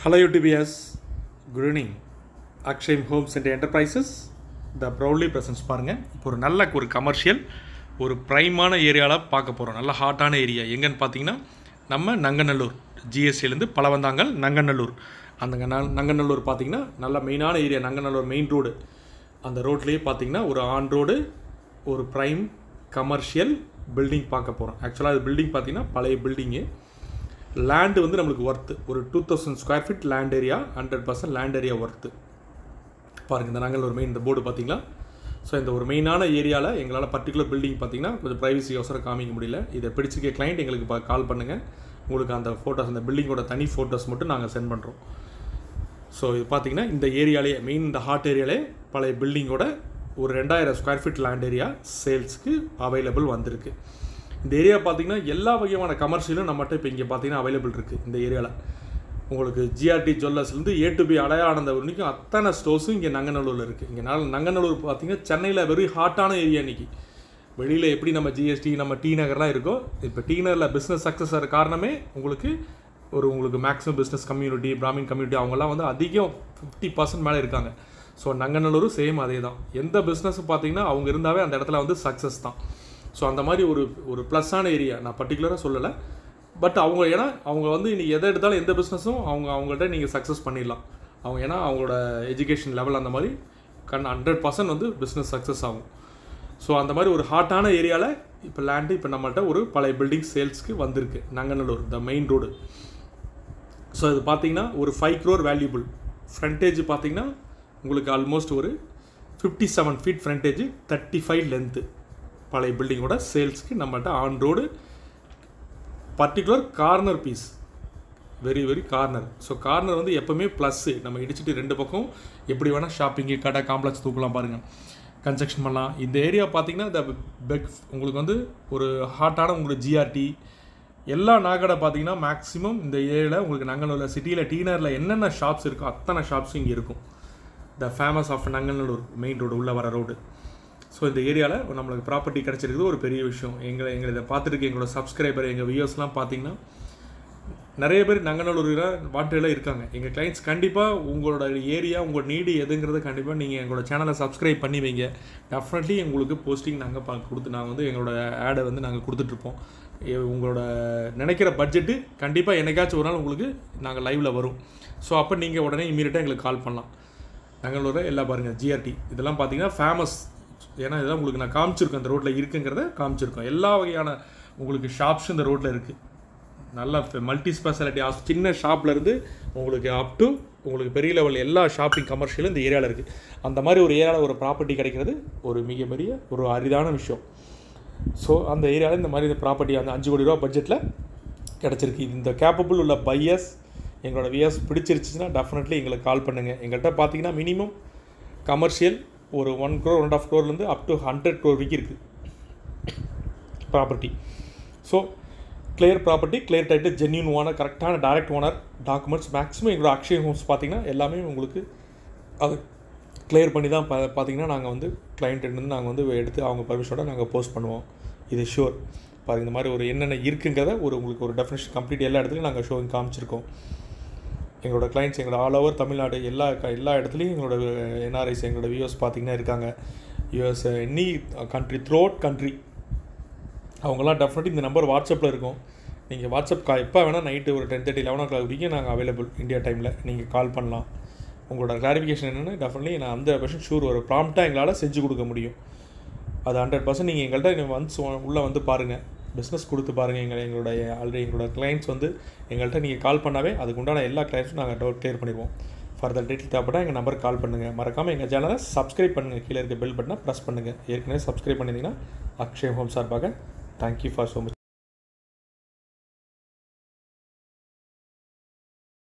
Hello UTBS, good evening. Akshayam homes and enterprises the proudly presents பாருங்கள் இப்போ ஒரு நல்ல ஒரு கமர்ஷியல் ஒரு ப்ரைமான ஏரியாவில் பார்க்க போகிறோம் நல்ல ஹாட்டான ஏரியா எங்கன்னு பார்த்தீங்கன்னா நம்ம நங்கநல்லூர் ஜிஎஸ்டிலேருந்து பலவந்தாங்கல் நங்கநல்லூர் அந்த ந- நங்கநல்லூர் பார்த்தீங்கன்னா நல்ல மெயினான ஏரியா நங்கநல்லூர் மெயின் ரோடு அந்த ரோட்லேயே பார்த்தீங்கன்னா ஒரு ஆன் ரோடு ஒரு ப்ரைம் கமர்ஷியல் பில்டிங் பார்க்க போகிறோம் ஆக்சுவலாக அது பில்டிங் பார்த்தீங்கன்னா பழைய பில்டிங்கு லேண்டு வந்து நம்மளுக்கு ஒர்த்து ஒரு two thousand square feet land area hundred percent land area worth பாருங்கள் இந்த நாங்கள் ஒரு மெயின் இந்த போர்டு பார்த்தீங்களா ஸோ இந்த ஒரு மெயினான ஏரியாவில் எங்களால் பர்டிகுலர் பில்டிங் பார்த்தீங்கன்னா கொஞ்சம் ப்ரைவசி அவசரம் காமிக்க முடியல இதை பிடிச்சிக்க கிளைண்ட் எங்களுக்கு இப்போ கால் பண்ணுங்கள் உங்களுக்கு அந்த ஃபோட்டோஸ் அந்த பில்டிங்கோட தனி ஃபோட்டோஸ் மட்டும் நாங்கள் சென்ட் பண்ணுறோம் ஸோ இது பார்த்தீங்கன்னா இந்த ஏரியாலே மெயின் இந்த ஹாட் ஏரியாலே பழைய பில்டிங்கோட ஒரு ரெண்டாயிரம் ஸ்கொயர் ஃபீட் லேண்ட் ஏரியா சேல்ஸ்க்கு அவைலபிள் வந்திருக்கு இந்த ஏரியா பார்த்தீங்கன்னா எல்லா வகையான கமர்ஷியலும் நம்மகிட்ட இப்போ இங்கே பார்த்தீங்கன்னா அவைலபிள் இருக்குது இந்த ஏரியாவில் உங்களுக்கு ஜிஆர்டி ஜுவல்லர்ஸ்லேருந்து ஏ டு பி அடையானந்த வரைக்கும் அத்தனை ஸ்டோர்ஸும் இங்கே நங்கநல்லூரில் இருக்குது இங்கே நாள் நங்கநல்லூர் பார்த்தீங்கன்னா சென்னையில் வெரி ஹாட்டான ஏரியா இன்னைக்கு வெளியில் எப்படி நம்ம ஜிஎஸ்டி நம்ம டி நகர்லாம் இருக்கோ இப்போ டி நகரில் பிஸ்னஸ் சக்ஸஸ் ஆகிற காரணமே உங்களுக்கு ஒரு உங்களுக்கு maximum business community brahmin community அவங்கெல்லாம் வந்து அதிகம் ஃபிஃப்டி பர்சன்ட் மேலே இருக்காங்க ஸோ நங்கநல்லூரும் சேம் அதே தான் எந்த பிஸ்னஸ் பார்த்தீங்கன்னா அவங்க இருந்தாவே அந்த இடத்துல வந்து சக்ஸஸ் தான் ஸோ அந்த மாதிரி ஒரு ஒரு ப்ளஸ்ஸான ஏரியா நான் பர்டிகுலராக சொல்லலை பட் அவங்க ஏன்னா அவங்க வந்து நீ எதை எடுத்தாலும் எந்த பிஸ்னஸும் அவங்க அவங்கள்ட்ட நீங்கள் சக்ஸஸ் பண்ணிடலாம் அவங்க ஏன்னா அவங்களோட எஜுகேஷன் லெவல் அந்த மாதிரி கண் ஹண்ட்ரட் பர்சன்ட் வந்து பிஸ்னஸ் சக்ஸஸ் ஆகும் ஸோ அந்த மாதிரி ஒரு ஹாட்டான ஏரியாவில் இப்போ லேண்டு இப்போ நம்மள்ட்ட ஒரு பழைய பில்டிங் சேல்ஸ்க்கு வந்திருக்கு Nanganallur the main road so இது பார்த்தீங்கன்னா ஒரு ஃபைவ் க்ரோர் வேல்யூபிள் ஃப்ரண்டேஜ் பார்த்தீங்கன்னா உங்களுக்கு ஆல்மோஸ்ட் ஒரு fifty seven feet frontage thirty five length பழைய பில்டிங்கோட சேல்ஸ்க்கு நம்மகிட்ட on road particular corner piece very very corner so corner வந்து எப்போவுமே ப்ளஸ்ஸு நம்ம இடிச்சிட்டு ரெண்டு பக்கம் எப்படி வேணால் ஷாப்பிங்கு கடை காம்ப்ளெக்ஸ் தூக்கலாம் பாருங்கள் கன்ஸ்ட்ரக்ஷன் பண்ணலாம் இந்த ஏரியா பார்த்தீங்கன்னா இந்த பெக் உங்களுக்கு வந்து ஒரு ஹாட்டான உங்களுக்கு ஜிஆர்டி எல்லா நாகடை பார்த்தீங்கன்னா மேக்ஸிமம் இந்த ஏரியாவில் உங்களுக்கு நங்கநல்லூர் சிட்டியில் டீனரில் என்னென்ன ஷாப்ஸ் இருக்கோ அத்தனை ஷாப்ஸும் இங்கே இருக்கும் the famous of Nanganallur main road உள்ளே வர ரோடு ஸோ இந்த ஏரியாவில் நம்மளுக்கு ப்ராப்பர்ட்டி கிடச்சிருக்குது ஒரு பெரிய விஷயம் எங்களை எங்களை இதை பார்த்துட்டு எங்களோட சப்ஸ்கிரைபர் எங்கள் வியூவர்ஸ்லாம் பார்த்தீங்கன்னா நிறைய பேர் நங்கநல்லூரில் வாண்டடில் இருக்காங்க எங்கள் கிளைண்ட்ஸ் கண்டிப்பாக உங்களோட ஏரியா உங்களோட நீடு எதுங்கிறத கண்டிப்பாக நீங்கள் எங்களோட சேனலை சப்ஸ்கிரைப் பண்ணி வைங்க டெஃபினெட்லி உங்களுக்கு போஸ்டிங் நாங்கள் பா கொடுத்து நாங்கள் வந்து எங்களோட ஆடை வந்து நாங்கள் கொடுத்துட்ருப்போம் எ- உங்களோட நினைக்கிற பட்ஜெட்டு கண்டிப்பாக என்னைக்காச்சும் ஒரு நாள் உங்களுக்கு நாங்கள் லைவில் வரும் ஸோ அப்போ நீங்கள் உடனே இமீடியட்டாக எங்களுக்கு கால் பண்ணலாம் நங்கலூரில் எல்லாம் பாருங்கள் ஜிஆர்டி இதெல்லாம் பார்த்தீங்கன்னா ஃபேமஸ் ஏன்னா இதெல்லாம் உங்களுக்கு நான் காமிச்சிருக்கேன் இந்த ரோட்டில் இருக்குங்கிறத காமிச்சிருக்கோம் எல்லா வகையான உங்களுக்கு ஷாப்ஸ் இந்த ரோட்டில் இருக்குது நல்ல மல்டி ஸ்பெஷாலிட்டி ஹாஸ் சின்ன ஷாப்லேருந்து உங்களுக்கு அப் டு உங்களுக்கு பெரிய லெவல் எல்லா ஷாப்பிங் கமர்ஷியலும் இந்த ஏரியாவில் இருக்குது அந்த மாதிரி ஒரு ஏரியாவில் ஒரு ப்ராப்பர்ட்டி கிடைக்கிறது ஒரு மிக பெரிய ஒரு அரிதான விஷயம் ஸோ அந்த ஏரியாவில் இந்த மாதிரி இந்த ப்ராப்பர்ட்டி அந்த அஞ்சு கோடி ரூபா பட்ஜெட்டில் கிடச்சிருக்கு இந்த கேப்பபிள் உள்ள பையர்ஸ் எங்களோட வியர்ஸ் பிடிச்சிருச்சுன்னா டெஃபினெட்லி எங்களுக்கு கால் பண்ணுங்கள் எங்கள்கிட்ட பார்த்தீங்கன்னா மினிமம் கமர்ஷியல் ஒரு ஒன் க்ரோர் ஒன் ஆஃப் க்ரோர்லேருந்து அப் டு ஹண்ட்ரட் க்ரோர் வரைக்கும் இருக்குது property so clear property clear title genuine owner கரெக்டான டைரக்ட் ஓனர் டாக்குமெண்ட்ஸ் மேக்ஸிமம் எங்களோட அக்ஷய ஹோம்ஸ் பார்த்தீங்கன்னா எல்லாமே உங்களுக்கு அது கிளியர் பண்ணி தான் பா பார்த்தீங்கன்னா நாங்கள் வந்து கிளைண்ட்டு நாங்கள் வந்து எடுத்து அவங்க பர்மிஷனோட நாங்கள் போஸ்ட் பண்ணுவோம் இது ஷூர் பாருங்க இந்த மாதிரி ஒரு என்னென்ன இருக்குங்கிறத ஒரு உங்களுக்கு ஒரு டெஃபினேஷன் கம்ப்ளீட் எல்லா இடத்துலையும் நாங்கள் ஷோவிங் காமிச்சிருக்கோம் எங்களோட கிளைண்ட்ஸ் எங்களோட ஆல் ஓவர் தமிழ்நாடு எல்லா க- எல்லா இடத்துலையும் எங்களோட என்ஆர்ஐஸ் எங்களோட வியூஸ் பார்த்தீங்கன்னா இருக்காங்க US any country through country அவங்களாம் டெஃபினெட்லி இந்த நம்பர் வாட்ஸ்அப்பில் இருக்கும் நீங்கள் வாட்ஸ்அப் கா எப்போ வேணால் நைட்டு ஒரு ten thirty eleven o'clock வரைக்கும் நாங்கள் அவைலபிள் இந்தியா டைமில் நீங்கள் கால் பண்ணலாம் உங்களோட கிளாரிஃபிகேஷன் என்னென்னு டெஃபினெட்லி நான் அந்த பர்சன்ட் ஷூர் ஒரு ப்ராம்ப்டாக எங்களால் செஞ்சு கொடுக்க முடியும் அது ஹண்ட்ரட் பர்சன்ட் நீங்கள் எங்கள்கிட்ட வந்து உள்ளே வந்து பாருங்கள் பிஸ்னஸ் கொடுத்து பாருங்கள் எங்களை எங்களோட ஆல்ரெடி எங்களோட கிளைண்ட்ஸ் வந்து எங்கள்கிட்ட நீங்கள் கால் பண்ணாவே அதுக்கு உண்டான எல்லா கிளைண்ட்ஸும் நாங்கள் டவுட் கிளியர் பண்ணிடுவோம் ஃபர்தர் டீட்டெயில் தேவைப்பட்டால் எங்கள் நம்பர் கால் பண்ணுங்கள் மறக்காமல் எங்கள் சேனலை சப்ஸ்கிரைப் பண்ணுங்கள் கீழே இருக்க பெல் பட்டனை ப்ரெஸ் பண்ணுங்கள் ஏற்கனவே சப்ஸ்கிரைப் பண்ணியிருந்தீங்கன்னா அக்ஷய் ஹோம் சார்பாக தேங்க்யூ ஃபார் ஸோ மச்